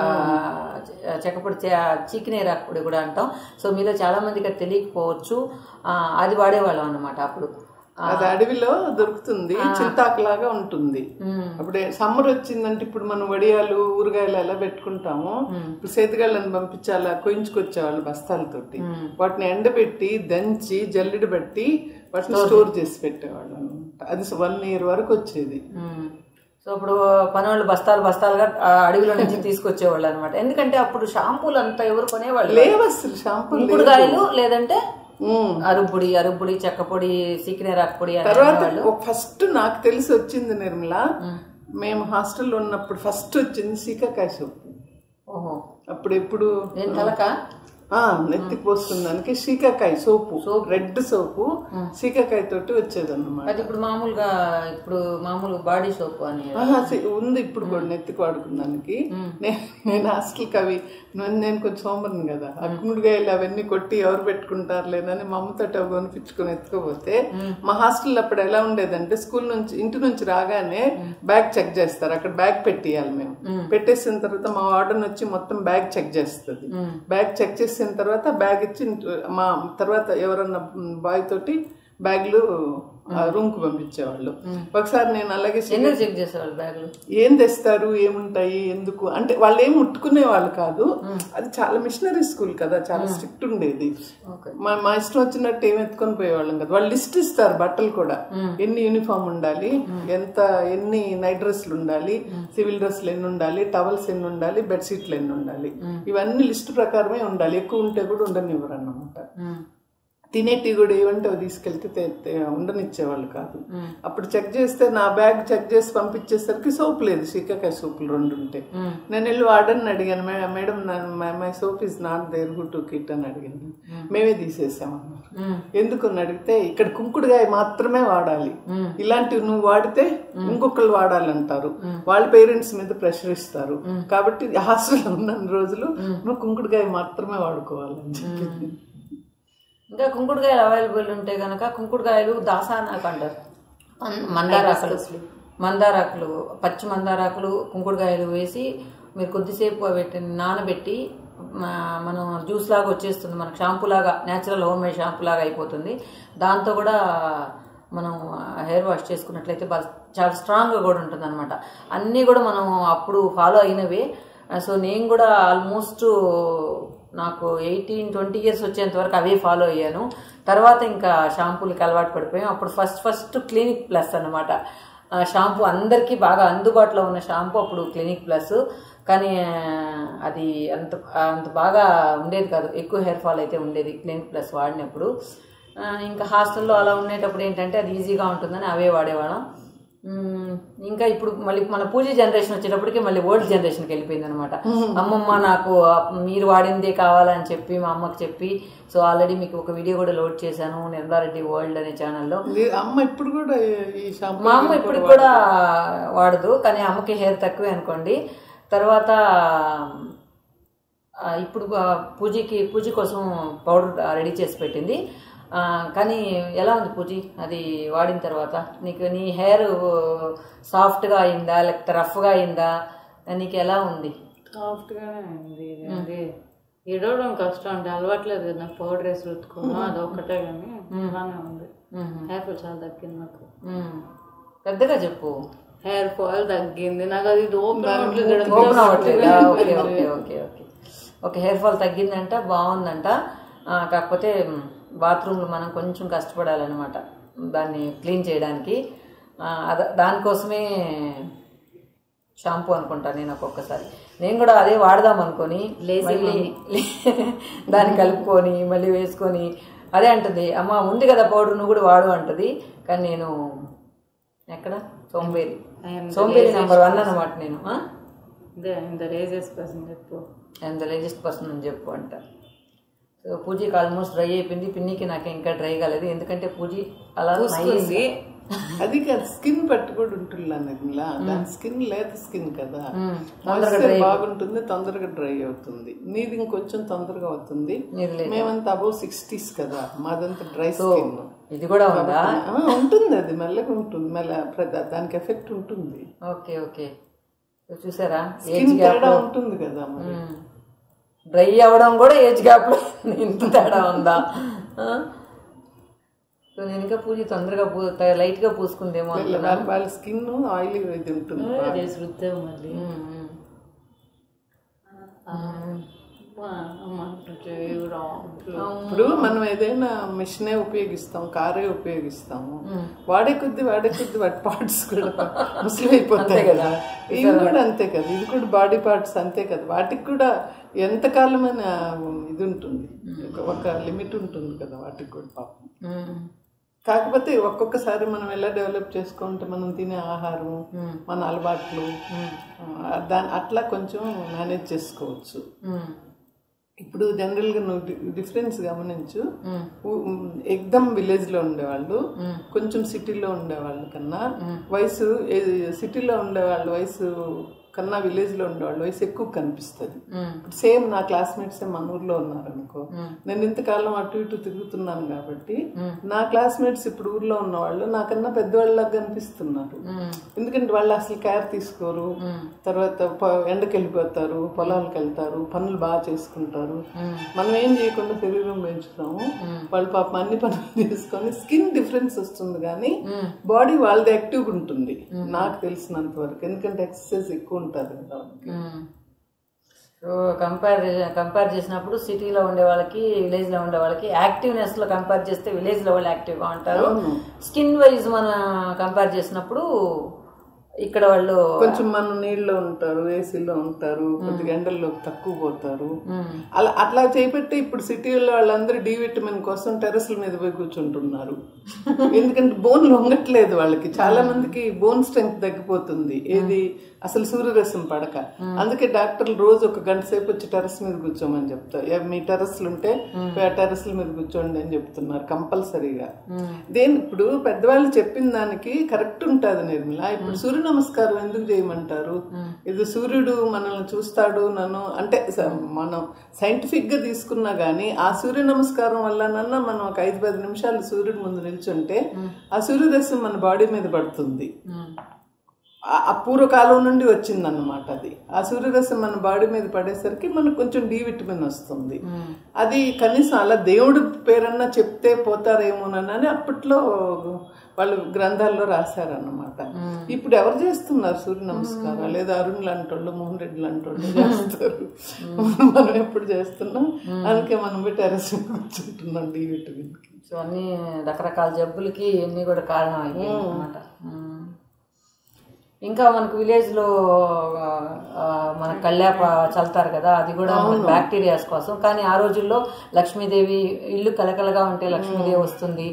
చెక్కపొడి చీకినేరాకుడు కూడా అంటాం సో మీలో చాలా మందికి అది తెలియకపోవచ్చు ఆ, అది వాడేవాళ్ళం అనమాట అప్పుడు అది అడవిలో దొరుకుతుంది చింతాకులాగా ఉంటుంది అప్పుడు సమ్మర్ వచ్చిందంటే ఇప్పుడు మనం వడియాలు ఊరగాయలు ఎలా పెట్టుకుంటాము ఇప్పుడు సేతిగాళ్ళని పంపించి అలా కొయించుకొచ్చేవాళ్ళు బస్తాలతోటి వాటిని ఎండబెట్టి దంచి జల్లెడ పెట్టి వాటిని స్టోర్ చేసి పెట్టేవాళ్ళు అనమాట అది వన్ ఇయర్ వరకు వచ్చేది మ్మ్. సో ఇప్పుడు పనోళ్ళు బస్తాలు బస్తాలుగా ఆ అడవిలో నుంచి తీసుకొచ్చేవాళ్ళు అనమాట ఎందుకంటే అప్పుడు షాంపూలు అంతా ఎవరు కొనేవాళ్ళు లేవు అసలు షాంపూ కుంకుడుకాయలు లేదంటే అరుపుడి అరుపుడి చెక్కపొడి సీకినేరాకు పొడి అని తర్వాత అనేవాళ్ళు. ఫస్ట్ నాకు తెలిసి వచ్చింది నిర్మల మేము హాస్టల్లో ఉన్నప్పుడు ఫస్ట్ వచ్చింది సీకాకాయ సూపు ఓహో అప్పుడు ఎప్పుడు నేను తలక ఆ నెత్తికి పోసుకున్న దానికి సీకాకాయ సోపు రెడ్ సోపు సీకాకాయ తోటి వచ్చేదన్నమాట అది ఇప్పుడు మామూలుగా ఇప్పుడు మామూలు బాడీ సోప్ అని ఆహా, సి- ఉంది ఇప్పుడు కూడా నెత్తికి వాడుకున్నానికి నే- నేను హాస్టల్కి అవి నేను నేను కొంచెం సోమరిని కదా ఆ గుమ్మడికాయలు అవన్నీ కొట్టి ఎవరు పెట్టుకుంటారు లేదని మా అమ్మతో అవి కొనిపించుకొని ఎత్తుకోపోతే మా హాస్టల్ అప్పుడు ఎలా ఉండేదంటే స్కూల్ నుంచి ఇంటి నుంచి రాగానే బ్యాగ్ చెక్ చేస్తారు అక్కడ బ్యాగ్ పెట్టేయాలి మేము పెట్టేసిన తర్వాత మా వార్డెన్ వచ్చి మొత్తం బ్యాగ్ చెక్ చేస్తుంది బ్యాగ్ చెక్ చేసిన తర్వాత బ్యాగ్ ఇచ్చి ఇంటి- మా తర్వాత ఎవరన్నా బాయ్ తోటి బ్యాగ్లు రూమ్ కు పంపించేవాళ్ళు ఒకసారి నేను అలాగే ఎందుకు చెక్ చేసేవాళ్ళు బ్యాగులు ఏం తెస్తారు ఏముంటాయి ఎందుకు అంటే వాళ్ళు ఏం ముట్టుకునే వాళ్ళు కాదు అది చాలా మిషనరీ స్కూల్ కదా చాలా స్ట్రిక్ట్ ఉండేది ఓకే మా మా ఇష్టం వచ్చినట్టు ఏం ఎత్తుకొని పోయేవాళ్ళం కదా వాళ్ళు లిస్ట్ ఇస్తారు బట్టలు కూడా ఎన్ని యూనిఫామ్ ఉండాలి ఎంత ఎన్ని నైట్ డ్రెస్లు ఉండాలి సివిల్ డ్రెస్లు ఎన్ని ఉండాలి టవల్స్ ఎన్ని ఉండాలి బెడ్షీట్లు ఎన్ని ఉండాలి ఇవన్నీ లిస్ట్ ప్రకారమే ఉండాలి ఎక్కువ ఉంటే కూడా ఉండనివ్వరు అన్నమాట తినేటి కూడా ఏమంటే అవి తీసుకెళ్తే తే- తే- ఉండనిచ్చేవాళ్ళు కాదు అప్పుడు చెక్ చేస్తే నా బ్యాగ్ చెక్ చేసి పంపించేసరికి సోప్ లేదు సీకాకాయ సోపులు రెండు ఉంటే నేను వెళ్ళి వాడని అడిగాను "మే- madam my soap is not there who took it అని అడిగాను మేమే తీసేసామన్నారు ఎందుకు అని అడిగితే ఇక్కడ కుంకుడుగాయ మాత్రమే వాడాలి ఇలాంటివి నువ్వు వాడితే ఇంకొకరు వాడాలంటారు వాళ్ళ పేరెంట్స్ మీద ప్రెషర్ ఇస్తారు కాబట్టి హాస్టల్లో ఉన్న రోజులు నువ్వు కుంకుడుగాయ మాత్రమే వాడుకోవాలని చెప్పి ఇంకా కుంకుడుకాయలు అవైలబుల్ ఉంటే గనక కుంకుడుకాయలు దాసానాకు అంటారు మం- మందారాకులు మందారాకులు పచ్చి మందారాకులు కుంకుడుకాయలు వేసి మీరు కొద్దిసేపు వీటిని నానబెట్టి మా- మనం జ్యూస్ లాగా వచ్చేస్తుంది మనకు షాంపూ లాగా న్యాచురల్ హోమ్ మేడ్ షాంపూ లాగా అయిపోతుంది దాంతో కూడా మనం హెయిర్ వాష్ చేసుకున్నట్లయితే బాగా చాలా స్ట్రాంగ్గా కూడా ఉంటుంది అనమాట అన్నీ కూడా మనం అప్పుడు ఫాలో అయినవే సో నేను కూడా ఆల్మోస్ట్ నాకు ఎయిటీన్ ట్వంటీ ఇయర్స్ వచ్చేంత వరకు అవే ఫాలో అయ్యాను తర్వాత ఇంకా షాంపూలకి అలవాటు పడిపోయాం అప్పుడు ఫస్ట్ ఫస్ట్ క్లినిక్ ప్లస్ అనమాట షాంపూ అందరికీ బాగా అందుబాటులో ఉన్న షాంపూ అప్పుడు క్లినిక్ ప్లస్ కానీ ఆ, అది అంత అంత బాగా ఉండేది కాదు ఎక్కువ హెయిర్ ఫాల్ అయితే ఉండేది క్లినిక్ ప్లస్ వాడినప్పుడు ఆ, ఇంకా హాస్టల్లో అలా ఉండేటప్పుడు ఏంటంటే అది ఈజీగా ఉంటుందని అవే వాడేవాళ్ళం మ్మ్. ఇంకా ఇప్పుడు మళ్ళీ మన పూజ జనరేషన్ వచ్చేటప్పటికి మళ్ళీ ఓల్డ్ జనరేషన్కి వెళ్ళిపోయింది అనమాట అమ్మమ్మ నాకు ఆ మీరు వాడిందే కావాలని చెప్పి మా అమ్మకి చెప్పి సో ఆల్రెడీ మీకు ఒక వీడియో కూడా లోడ్ చేశాను నిర్మలారెడ్డి వరల్డ్ అనే ఛానల్లో లే- అమ్మ ఇప్పుడు కూడా ఈ షాంపూ మా అమ్మ ఇప్పుడు కూడా వాడదు కానీ అమ్మకి హెయిర్ తక్కువే అనుకోండి తర్వాత ఆ, ఇప్పుడు ఆ, పూజకి పూజ కోసం పౌడర్ రెడీ చేసి పెట్టింది ఆ, కానీ ఎలా ఉంది పూజి అది వాడిన తర్వాత నీకు నీ హెయిర్ సాఫ్ట్గా అయిందా లేకపోతే రఫ్గా అయిందా నీకు ఎలా ఉంది సాఫ్ట్ గానే ఉంది ఇది అది ఇడవడం కష్టం అంటే అలవాట్లేదు కదా నాకు పౌడర్ వేసి రుద్దుకోను అది ఒక్కటే కానీ బాగానే ఉంది హెయిర్ ఫాల్ చాలా తగ్గింది నాకు మ్మ్. పెద్దగా చెప్పు హెయిర్ ఫాల్ తగ్గింది నాకు అది ఓపెన్ అవ్వట్లేదు ఓపెన్ అవ్వట్లేదా okay okay okay okay okay hair fall తగ్గిందంట బాగుందంట ఆ, కాకపోతే బాత్రూంలో మనం కొంచెం కష్టపడాలన్నమాట దాన్ని క్లీన్ చేయడానికి ఆ, అద దానికోసమే షాంపూ అనుకుంటా నేను ఒక్కొక్కసారి నేను కూడా అదే వాడదాం అనుకొని మళ్ళీ దాన్ని కలుపుకొని మళ్ళీ వేసుకొని అదే అంటుంది అమ్మ ఉంది కదా పౌడర్ నువ్వు కూడా వాడు అంటది కానీ నేను ఎక్కడ సోంబేరి సోంబేరి నెంబర్ వన్ అనమాట నేను ఆ? ఇదే ఇంత రేజెస్ కోసం చెప్పు ఐఎమ్ ద లేటెస్ట్ పర్సన్ అని చెప్పు అంట సో పూజకి ఆల్మోస్ట్ డ్రై అయిపోయింది పిన్నికి నాకు ఇంకా డ్రై కాలేదు ఎందుకంటే పూజ అలా పూసుకుంది అది కాదు స్కిన్ పట్టు కూడా ఉంటుంది నిర్మలా దాని స్కిన్ లేత స్కిన్ కదా తొందరగా Moisture బాగుంటుంది తొందరగా డ్రై అవుతుంది నీది ఇంకొంచెం తొందరగా అవుతుంది నీది లేదు. మేమంతా అబౌవ్ సిక్స్టీస్ కదా మాదంతా డ్రై స్కిన్ ఇది కూడా ఉందా ఉంటుంది అది మెల్లగా ఉంటుంది మెల్ల ప్ర- దానికి ఎఫెక్ట్ ఉంటుంది ఓకే ఓకే సో చూసారా ఏజ్ స్కిన్ గ్యాప్ తేడా ఉంటుంది కదా మరి డ్రై అవ్వడం కూడా ఏజ్ గ్యాప్ లో ఇంత తేడా ఉందా ఆ? సో నేను ఇంకా పూజ తొందరగా పూ లైట్ గా పూసుకుందేమో అనుకున్నా వాళ్ళ వాళ్ళ స్కిన్ ఆయిల్ ఇది ఉంటుంది రేసి రుద్దావు మళ్ళీ ఉమ్, ఉమ్. అమ్మా, అమ్మా, కొంచెం ఇవి రా. ఇప్పుడు మనం ఏదైనా మిషనే ఉపయోగిస్తాం కారే ఉపయోగిస్తాము వాడే కొద్ది వాడే కొద్ది వాటి పార్ట్స్ కూడా ముస్లిం అయిపోతాయి కదా ఇవి కూడా అంతే కదా ఇది కూడా బాడీ పార్ట్స్ అంతే కదా వాటికి కూడా ఎంతకాలమైన ఇది ఉంటుంది ఒక- ఒక లిమిట్ ఉంటుంది కదా వాటికి కూడా పాపం ఉమ్, కాకపోతే ఒక్కొక్కసారి మనం ఎలా డెవలప్ చేసుకుంటే మనం తినే ఆహారం మన అలవాట్లు ఆ, దాని అట్లా కొంచెం మేనేజ్ చేసుకోవచ్చు ఉమ్, ఇప్పుడు జనరల్ గా నువ్వు డి- డిఫరెన్స్ గమనించు ఉ- ఉమ్, ఎగ్దమ్ విలేజ్ లో ఉండేవాళ్ళు కొంచెం సిటీలో ఉండేవాళ్ళు కన్నా వయసు ఏ- సిటీలో ఉండేవాళ్ళ వయసు కన్నా విలేజ్ లో ఉండేవాళ్ళ వయసు ఎక్కువ కనిపిస్తుంది సేమ్ నా క్లాస్మేట్స్ మన ఊర్లో ఉన్నారు అనుకో నేను ఇంతకాలం అటు ఇటు తిరుగుతున్నాను కాబట్టి నా క్లాస్మేట్స్ ఇప్పుడు ఊర్లో ఉన్నవాళ్ళు నాకన్నా పెద్దవాళ్ళలాగా కనిపిస్తున్నారు ఎందుకంటే వాళ్ళు అసలు కేర్ తీసుకోరు తర్వాత ప- ఎండకి వెళ్ళిపోతారు పొలాలకు వెళ్తారు పనులు బాగా చేసుకుంటారు మనం ఏం చేయకుండా శరీరం పెంచుతాము వాళ్ళు పాపం అన్ని పనులు చేసుకొని స్కిన్ డిఫరెన్స్ వస్తుంది కానీ బాడీ వాళ్ళది యాక్టివ్గా ఉంటుంది నాకు తెలిసినంత వరకు ఎందుకంటే ఎక్సర్సైజ్ ఎక్కువ ఉంటుంది కదా వాళ్ళకి. ఉమ్. సో కంపేర్ కంపేర్ చేసినప్పుడు సిటీలో ఉండే వాళ్ళకి విలేజ్ లో ఉండే వాళ్ళకి యాక్టివ్నెస్ లో కంపేర్ చేస్తే విలేజ్ లో వాళ్ళు యాక్టివ్ గా ఉంటారు స్కిన్ వైజ్ మన కంపేర్ చేసినప్పుడు ఇక్కడ వాళ్ళు కొంచెం మనం నీళ్ళలో ఉంటారు ఏసీలో ఉంటారు కొద్దిగా ఎండల్లో తక్కువ పోతారు అలా అట్లా చేపెట్టి ఇప్పుడు సిటీలో వాళ్ళందరూ డి విటమిన్ కోసం టెర్రస్ల మీద పోయి కూర్చుంటున్నారు ఎందుకంటే బోన్ లొంగట్లేదు వాళ్ళకి చాలా మందికి బోన్ స్ట్రెంగ్త్ తగ్గిపోతుంది ఏది అసలు సూర్యరశ్మి పడక అందుకే డాక్టర్లు రోజు ఒక గంట సేపు వచ్చి టెర్రస్ మీద కూర్చోమని చెప్తారు ఏ మీ టెర్రస్లు ఉంటే ఆ టెర్రస్ల మీద కూర్చోండి అని చెప్తున్నారు కంపల్సరీగా దేని ఇప్పుడు పెద్దవాళ్ళు చెప్పిన దానికి కరెక్ట్ ఉంటుంది నిర్మల ఇప్పుడు సూర్య నమస్కారం ఎందుకు చేయమంటారు ఇది సూర్యుడు మనల్ని చూస్తాడు నన్ను అంటే స- మనం సైంటిఫిక్ గా తీసుకున్నా గానీ ఆ సూర్య నమస్కారం వల్లనన్నా మనం ఒక ఐదు పది నిమిషాలు సూర్యుడి ముందు నిల్చుంటే ఆ సూర్యరశ్మి మన బాడీ మీద పడుతుంది ఆ- ఆ పూర్వకాలం నుండి వచ్చిందన్నమాట అది ఆ సూర్యరశ్మి మన బాడీ మీద పడేసరికి మనకు కొంచెం డి విటమిన్ వస్తుంది అది కనీసం అలా దేవుడి పేరన్నా చెప్తే పోతారేమోనని అప్పట్లో వాళ్ళు గ్రంథాల్లో రాశారన్నమాట ఇప్పుడు ఎవరు చేస్తున్నారు సూర్య నమస్కారం లేదా అరుణ్ లాంటి వాళ్ళు మోహన్ రెడ్డి లాంటి వాళ్ళు చేస్తారు మనం ఎప్పుడు చేస్తున్నాం అందుకే మనం పోయి టెరస్ మీద కూర్చుంటున్నాం డి విటమిన్ కి సో అన్ని రకరకాల జబ్బులకి ఇవన్నీ కూడా కారణం అయిపోయింది అనమాట ఇంకా మనకు విలేజ్ లో ఆ, మన కళ్యాప చల్లుతారు కదా అది కూడా బ్యాక్టీరియాస్ కోసం కానీ ఆ రోజుల్లో లక్ష్మీదేవి ఇల్లు కలకలగా ఉంటే లక్ష్మీదేవి వస్తుంది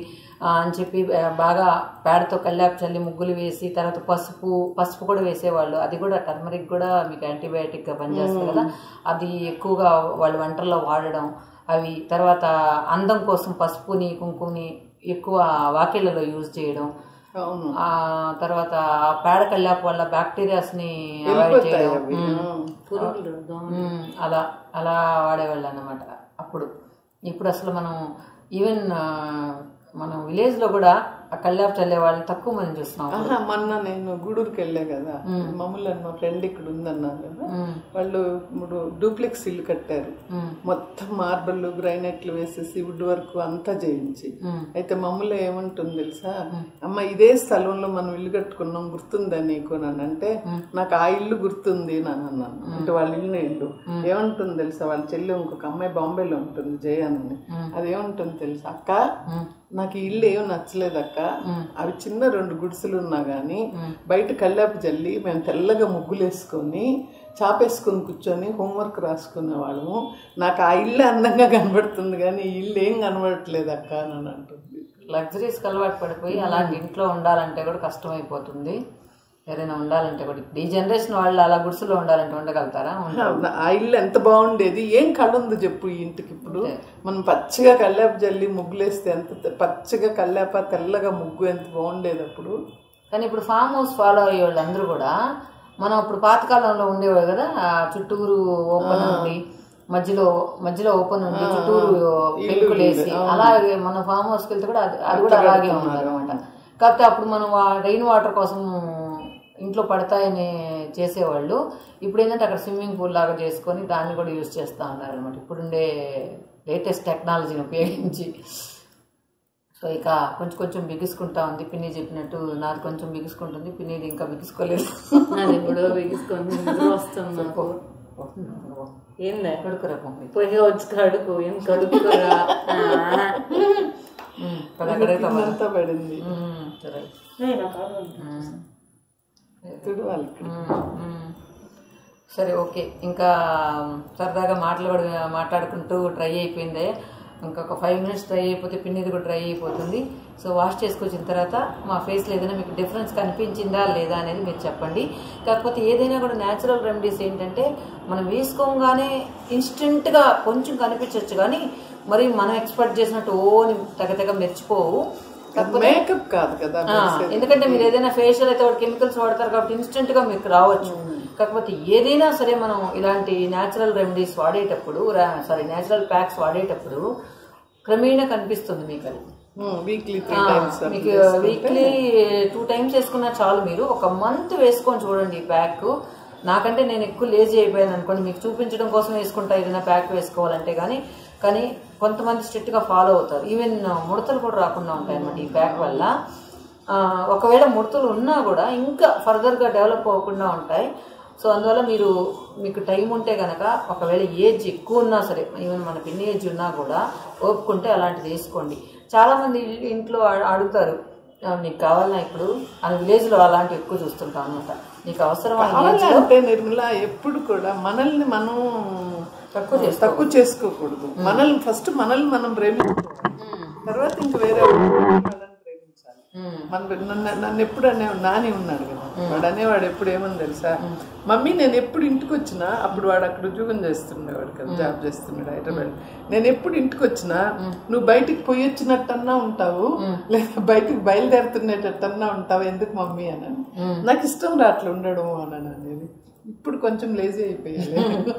ఆ, అని చెప్పి ఆ, బాగా పేడతో కల్లాపు చల్లి ముగ్గులు వేసి తర్వాత పసుపు పసుపు కూడా వేసేవాళ్ళు అది కూడా టర్మరిక్ కూడా మీకు యాంటీబయాటిక్గా పనిచేస్తుంది కదా అది ఎక్కువగా వాళ్ళు వంటల్లో వాడడం అవి తర్వాత అందం కోసం పసుపుని కుంకుమని ఎక్కువ వాకిళ్ళలో యూజ్ చేయడం అవును ఆ తర్వాత ఆ పేడ కల్లాపు వల్ల బ్యాక్టీరియాస్ని అవాయిడ్ చేయడం అవి ఉమ్. పురుగులు దోమ ఉమ్, అలా అలా వాడేవాళ్ళు అన్నమాట అప్పుడు ఇప్పుడు అసలు మనం ఈవెన్ ఆ, మనం విలేజ్ లో కూడా ఆ కల్లాపు చల్లే వాళ్ళని తక్కువ మంది చూస్తున్నాం ఆహా, మొన్న నేను గూడూరుకి వెళ్ళా కదా మామూలు మా ఫ్రెండ్ ఇక్కడ ఉందన్నారు కదా వాళ్ళు ఇప్పుడు డూప్లెక్స్ ఇల్లు కట్టారు మొత్తం మార్బల్ గ్రైనైట్లు వేసేసి వుడ్ వర్క్ అంతా చేయించి అయితే మమ్మల్ని ఏమంటుంది తెలుసా అమ్మ ఇదే స్థలంలో మనం ఇల్లు కట్టుకున్నాం గుర్తుందా నీకు నన్ను అంటే నాకు ఆ ఇల్లు గుర్తుంది నన్ను అన్నాను అంటే వాళ్ళ ఇల్లు ఇల్లు ఏమంటుంది తెలుసా వాళ్ళ చెల్లి ఇంకొక అమ్మాయి బాంబేలో ఉంటుంది జయానని అదేమంటుంది తెలుసా అక్క నాకు ఈ ఇల్లు ఏం నచ్చలేదు అక్క అవి చిన్న రెండు గుడిసెలు ఉన్నా గానీ బయట కల్లాపు జల్లి మేము తెల్లగా ముగ్గులు వేసుకొని చాపేసుకొని కూర్చొని హోంవర్క్ రాసుకునే వాళ్ళము నాకు ఆ ఇల్లు అందంగా కనబడుతుంది కానీ ఈ ఇల్లు ఏం కనబడట్లేదు అక్క అని అంటుంది లగ్జరీస్కి అలవాటు పడిపోయి అలాంటి ఇంట్లో ఉండాలంటే కూడా కష్టమైపోతుంది ఏదైనా ఉండాలంటే కూడా ఇప్పుడు ఈ జనరేషన్ వాళ్ళు అలా గుడిసెలో ఉండాలంటే ఉండగలుగుతారా ఉండరు. ఆ ఇల్లు ఎంత బాగుండేది ఏం కళ ఉంది చెప్పు ఈ ఇంటికి ఇప్పుడు మనం పచ్చిగా కల్లాపు జల్లి ముగ్గులేస్తే ఎంత తె- పచ్చిగా కల్లాప తెల్లగా ముగ్గు ఎంత బాగుండేది అప్పుడు కానీ ఇప్పుడు ఫామ్ హౌస్ ఫాలో అయ్యే వాళ్ళందరూ కూడా మనం అప్పుడు పాతకాలంలో ఉండేవాళ్ళు కదా ఆ చుట్టూరు ఓపెన్ ఉండి మధ్యలో మధ్యలో ఓపెన్ ఉండి చుట్టూరు పెంకులు వేసి అలాగే మన ఫామ్ హౌస్కి వెళ్తే కూడా అది అది కూడా అలాగే ఉంది అనమాట కాకపోతే అప్పుడు మనం రెయిన్ వాటర్ కోసం ఇంట్లో పడతాయని చేసేవాళ్ళు ఇప్పుడు ఏంటంటే అక్కడ స్విమ్మింగ్ పూల్ లాగా చేసుకొని దాన్ని కూడా యూజ్ చేస్తూ ఉన్నారు అనమాట ఇప్పుడుండే లేటెస్ట్ టెక్నాలజీని ఉపయోగించి సో ఇక కొంచెం కొంచెం బిగుసుకుంటా ఉంది పిన్ని చెప్పినట్టు నాది కొంచెం బిగుసుకుంటుంది పిన్నిది ఇంకా బిగుసుకోలేదు అది ఇప్పుడు బిగుసుకొని నిద్ర వస్తుంది నాకు ఏందా కొడుకురా పంపి పోయి వచ్చి కడుకు ఏం కడుక్కురా అంతా పడింది సరే ఉమ్. చూడు వాళ్ళకి ఉమ్, ఉమ్. సరే ఓకే ఇంకా సరదాగా మాట్లాడు మాట్లాడుకుంటూ డ్రై అయిపోయింది ఇంకొక ఫైవ్ మినిట్స్ డ్రై అయిపోతే పిన్నిది కూడా డ్రై అయిపోతుంది సో వాష్ చేసుకొచ్చిన తర్వాత మా ఫేస్లో ఏదైనా మీకు డిఫరెన్స్ కనిపించిందా లేదా అనేది మీరు చెప్పండి కాకపోతే ఏదైనా కూడా న్యాచురల్ రెమెడీస్ ఏంటంటే మనం వేసుకోగానే ఇన్స్టెంట్గా కొంచెం కనిపించవచ్చు కానీ మరి మనం ఎక్స్పెక్ట్ చేసినట్టు ఓని తెగ తెగ మెర్చిపోవు మేకప్ కాదు కదా ఆ, ఎందుకంటే మీరు ఏదైనా ఫేషియల్ అయితే వాడు కెమికల్స్ వాడతారు కాబట్టి ఇన్స్టెంట్ గా మీకు రావచ్చు కాకపోతే ఏదైనా సరే మనం ఇలాంటి న్యాచురల్ రెమెడీస్ వాడేటప్పుడు సారీ న్యాచురల్ ప్యాక్స్ వాడేటప్పుడు క్రమేణా కనిపిస్తుంది మీకు అది వీక్లీ త్రీ ఆ, టైమ్స్ మీకు వీక్లీ టూ టైమ్స్ వేసుకున్నా చాలు మీరు ఒక మంత్ వేసుకొని చూడండి ఈ ప్యాక్ నాకంటే నేను ఎక్కువ లేజీ అయిపోయాను అనుకోండి మీకు చూపించడం కోసం వేసుకుంటా ఏదైనా ప్యాక్ వేసుకోవాలంటే కానీ కానీ కొంతమంది స్ట్రిక్ట్ గా ఫాలో అవుతారు ఈవెన్ ముడతలు కూడా రాకుండా ఉంటాయి అన్నమాట ఈ ప్యాక్ వల్ల ఆ, ఒకవేళ ముడతలు ఉన్నా కూడా ఇంకా ఫర్దర్ గా డెవలప్ అవ్వకుండా ఉంటాయి సో అందువల్ల మీరు మీకు టైం ఉంటే కనుక ఒకవేళ ఏజ్ ఎక్కువ ఉన్నా సరే ఈవెన్ మనకి ఎన్ని ఏజ్ ఉన్నా కూడా ఓపుకుంటే అలాంటిది వేసుకోండి చాలా మంది ఇల్- ఇంట్లో అ- అడుగుతారు "ఆ, నీకు కావాలన్నా ఇప్పుడు అని విలేజ్ లో అలాంటివి ఎక్కువ చూస్తుంటాం అనమాట నీకు అవసరమా ఈ age లో అంటే నిర్మల ఎప్పుడు కూడా మనల్ని మనం తక్కువ తక్కువ చేసుకోకూడదు మనల్ని ఫస్ట్ మనల్ని మనం ప్రేమించుకోవాలి తర్వాత ఇంక వేరే వాళ్ళని ప్రేమించాలి మన నన్ను నన్ను ఎప్పుడు అనే నాని ఉన్నాడు కదా వాడు అనేవాడు ఎప్పుడు ఏమని తెలుసా మమ్మీ నేను ఎప్పుడు ఇంటికి వచ్చినా అప్పుడు వాడు అక్కడ ఉద్యోగం చేస్తుండేవాడు కదా జాబ్ చేస్తున్నాడు హైదరాబాద్ నేను ఎప్పుడు ఇంటికి వచ్చినా నువ్వు బయటికి పోయి వచ్చినట్టన్నా ఉంటావు లేదా బయటికి బయలుదేరుతున్నట్టన్నా ఉంటావు ఎందుకు మమ్మీ అని నాకు ఇష్టం రా అట్లా ఉండడం అని అనేది ఇప్పుడు కొంచెం లేజీ అయిపోయాలి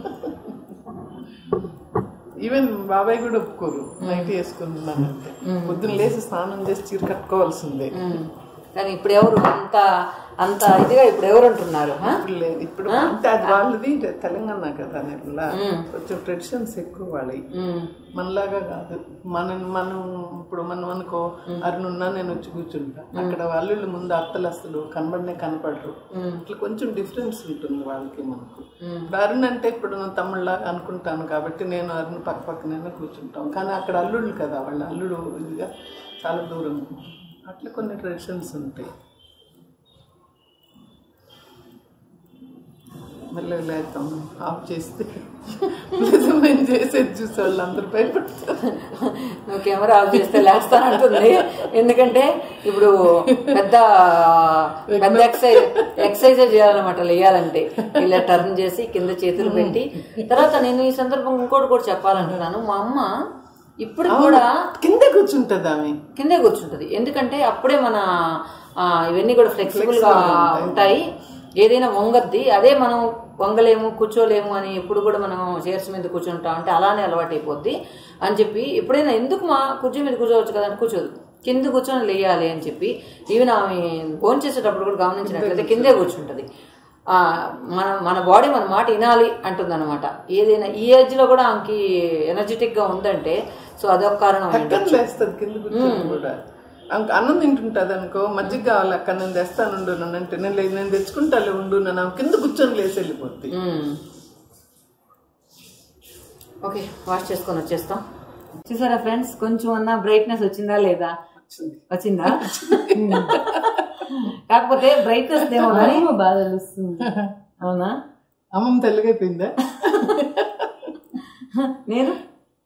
ఈవెన్ బాబాయ్ కూడా ఒప్పుకోరు నైట్ వేసుకుంటున్నానంటే పొద్దున్న లేచి స్నానం చేసి చీర కట్టుకోవాల్సిందే ఉమ్. కానీ ఇప్పుడు ఎవరు అంత అంత ఇదిగా ఇప్పుడు ఎవరు ఉంటున్నారు ఆ? ఇప్పుడు లేదు ఇప్పుడు అంటే అది వాళ్ళది తెలంగాణ కదా నిర్మల కొంచెం ట్రెడిషన్స్ ఎక్కువ వాళ్ళవి ఉమ్. మనలాగా కాదు మనం మనం ఇప్పుడు మనం అనుకో అరుణున్నా నేను వచ్చి కూర్చుంటా అక్కడ వాళ్ళు ముందు అత్తలు అసలు కనబడినే కనపడరు ఇట్లా కొంచెం డిఫరెన్స్ ఉంటుంది వాళ్ళకి మనకు ఇప్పుడు అరుణ్ అంటే ఇప్పుడు నేను తమ్ముళ్ళలాగా అనుకుంటాను కాబట్టి నేను అరుణ్ పక్క పక్కనైనా కూర్చుంటాం కానీ అక్కడ అల్లుళ్ళు కదా వాళ్ళ అల్లుడు ఇదిగా చాలా దూరం అట్లా కొన్ని ట్రెడిషన్స్ ఉంటాయి మెల్లగా లేస్తాం ఆఫ్ చేస్తే నిజమైన చేసేది చూసే వాళ్ళు అందరూ భయపడతారు నువ్వు కెమెరా ఆఫ్ చేస్తే లేస్తానంటుంది ఎందుకంటే ఇప్పుడు పెద్ద పెద్ద ఎక్సైజ్ ఎక్సైజ్ చేయాలన్నమాట లేయాలంటే ఇలా టర్న్ చేసి కింద చేతులు పెట్టి తర్వాత నేను ఈ సందర్భంగా ఇంకోటి కూడా చెప్పాలంటున్నాను మా అమ్మ ఇప్పుడు కూడా కింద కూర్చుంటది ఆమె కిందే కూర్చుంటది ఎందుకంటే అప్పుడే మన ఆ, ఇవన్నీ కూడా ఫ్లెక్సిబుల్ గా ఉంటాయి ఏదైనా వంగద్ది అదే మనం వంగలేము కూర్చోలేము అని ఎప్పుడు కూడా మనం చైర్స్ మీద కూర్చుంటాం అంటే అలానే అలవాటు అయిపోద్ది అని చెప్పి ఎప్పుడైనా ఎందుకు మా కుర్చీ మీద కూర్చోవచ్చు కదా అని కూర్చోదు కింద కూర్చొని లేయాలి అని చెప్పి ఈవెన్ ఆమె ఫోన్ చేసేటప్పుడు కూడా గమనించినట్లయితే కిందే కూర్చుంటది ఆ, మన మన బాడీ మన మాట వినాలి అంటుంది అనమాట ఏదైనా ఈ ఏజ్ లో కూడా ఆమెకి ఎనర్జెటిక్ గా ఉందంటే సో అదొక కారణం అయి పక్కన లేస్తుంది కింద కూర్చొని కూడా ఆమెకు అన్నం తింటుంటది అనుకో మజ్జిగ కావాలి అక్క నేను తెస్తానుండు నన్ను అంటే నేను లేదు నేను తెచ్చుకుంటాలే ఉండు నన్ను ఆమె కింద కూర్చొని లేసి వెళ్ళిపోద్ది మ్మ్. ఓకే వాష్ చేసుకొని వచ్చేస్తాం చూసారా ఫ్రెండ్స్ కొంచెం అన్న బ్రైట్నెస్ వచ్చిందా లేదా వచ్చిందా కాకపోతే బ్రైట్నెస్ ఏమో కానీ బాగా తెలుస్తుంది అవునా అమ్మమ్మ తెల్లగైపోయిందా నేను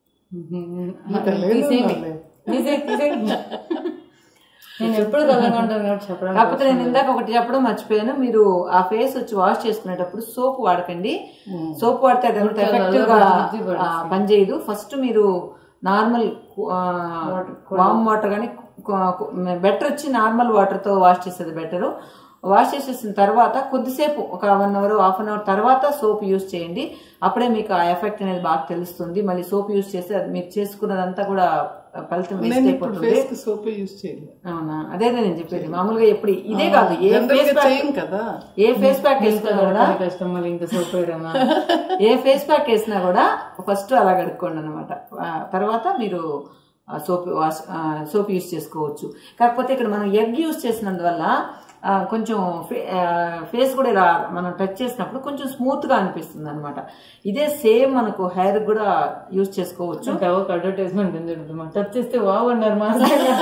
తెల్లగానే తీసేయ్, తీసేయ్. నేను ఎప్పుడు తెల్లగా ఉంటాను కాబట్టి చెప్పడం కాకపోతే నేను ఇందాక ఒకటి చెప్పడం మర్చిపోయాను మీరు ఆ ఫేస్ వచ్చి వాష్ చేసుకునేటప్పుడు సోప్ వాడకండి సోప్ వాడితే అది అంత ఎఫెక్టివ్ గా ఆ, పనిచేయదు ఫస్ట్ మీరు నార్మల్ వామ్ వాటర్ కానీ బెటర్ వచ్చి నార్మల్ వాటర్ తో వాష్ చేసేది బెటర్ వాష్ చేసేసిన తర్వాత కొద్దిసేపు ఒక one hour half an hour తర్వాత సోప్ యూస్ చేయండి అప్పుడే మీకు ఆ ఎఫెక్ట్ అనేది బాగా తెలుస్తుంది మళ్ళీ సోప్ యూస్ చేస్తే అది మీరు చేసుకున్నదంతా కూడా ఫలితం వేస్ట్ నేను ఇప్పుడు అయిపోతుంది ఫేస్ కి సోపే యూజ్ చేయలేదు అవునా అదే నేను చెప్పేది మామూలుగా ఎప్పుడు ఇదే కాదు ఏ జనరల్ ఫేస్ గా ప్యాక్ చేయం కదా ఏ ఫేస్ ప్యాక్ వేసినా కూడా కష్టం మళ్ళీ ఇంకా సోప్ వేయడమా ఏ ఫేస్ ప్యాక్ వేసినా కూడా ఫస్ట్ అలా కడుక్కోండి అనమాట తర్వాత మీరు సోప్ వాష్ సోప్ యూస్ చేసుకోవచ్చు కాకపోతే ఇక్కడ మనం ఎగ్ యూస్ చేసినందువల్ల ఆ, కొంచెం ఫేస్ కూడా ఇలా మనం టచ్ చేసినప్పుడు కొంచెం స్మూత్ గా అనిపిస్తుంది అనమాట ఇదే సేమ్ మనకు హెయిర్ కూడా యూస్ చేసుకోవచ్చు అంటే ఒక అడ్వర్టైజ్మెంట్ ఉంది చూడమ్మా టచ్ చేస్తే వావ్ అన్నారు మా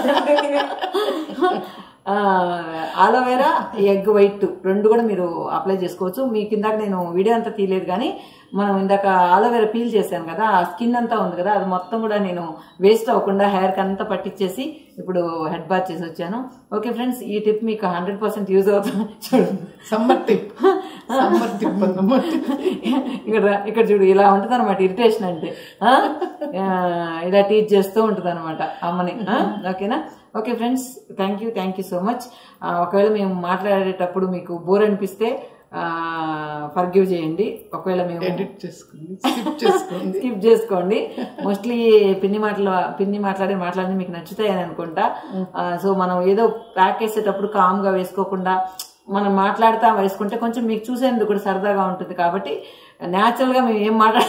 ఆలోవేరా ఎగ్ వైట్ రెండు కూడా మీరు అప్లై చేసుకోవచ్చు మీకు ఇందాక నేను వీడియో అంతా తీయలేదు కానీ మనం ఇందాక ఆలోవేరా పీల్ చేశాను కదా ఆ స్కిన్ అంతా ఉంది కదా అది మొత్తం కూడా నేను వేస్ట్ అవ్వకుండా హెయిర్కి అంతా పట్టించేసి ఇప్పుడు హెడ్ బాత్ చేసి వచ్చాను ఓకే ఫ్రెండ్స్ ఈ టిప్ మీకు హండ్రెడ్ పర్సెంట్ యూజ్ అవుతుంది చూడు సమ్మర్ టిప్ సమ్మర్ టిప్ అన్నమాట ఇక్కడ ఇక్కడ చూడు ఇలా ఉంటుంది అనమాట ఇరిటేషన్ అంటే ఆ? ఆ, ఇలా టీచ్ చేస్తూ ఉంటుంది అనమాట అమ్మని ఆ? ఓకేనా okay friends thank you thank you so much ఒకవేళ మేము మాట్లాడేటప్పుడు మీకు బోర్ అనిపిస్తే ఫర్గివ్ చేయండి ఒకవేళ మేము ఎడిట్ చేసుకుంది స్కిప్ చేసుకోండి స్కిప్ చేసుకోండి మోస్ట్లీ పిన్ని మాటలు పిన్ని మాట్లాడి మాట్లాడి మీకు నచ్చుతాయని అనుకుంటా సో మనం ఏదో ప్యాక్ వేసేటప్పుడు కామ్ గా వేసుకోకుండా మనం మాట్లాడుతా వేసుకుంటే కొంచెం మీకు చూసేందుకు కూడా సరదాగా ఉంటుంది కాబట్టి న్యాచురల్ గా మేము ఏం మాట్లాడ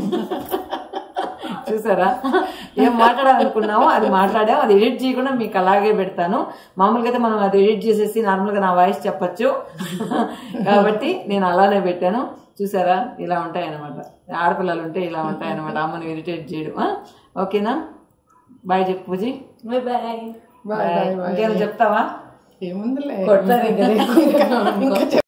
చూసారా ఏం మాట్లాడాలనుకున్నామో అది మాట్లాడాము అది ఎడిట్ చేయకుండా మీకు అలాగే పెడతాను మామూలుగా అయితే మనం అది ఎడిట్ చేసేసి నార్మల్గా నా వాయిస్ చెప్పొచ్చు కాబట్టి నేను అలానే పెట్టాను చూసారా ఇలా ఉంటాయి అనమాట ఆడపిల్లలు ఉంటే ఇలా ఉంటాయి అనమాట అమ్మని ఇరిటేట్ చేయడం ఆ? ఓకేనా బాయ్ చెప్పు Pooji bye bye bye bye bye ఇంకేమైనా చెప్తావా ఏముందిలే కొడతాను ఇంకా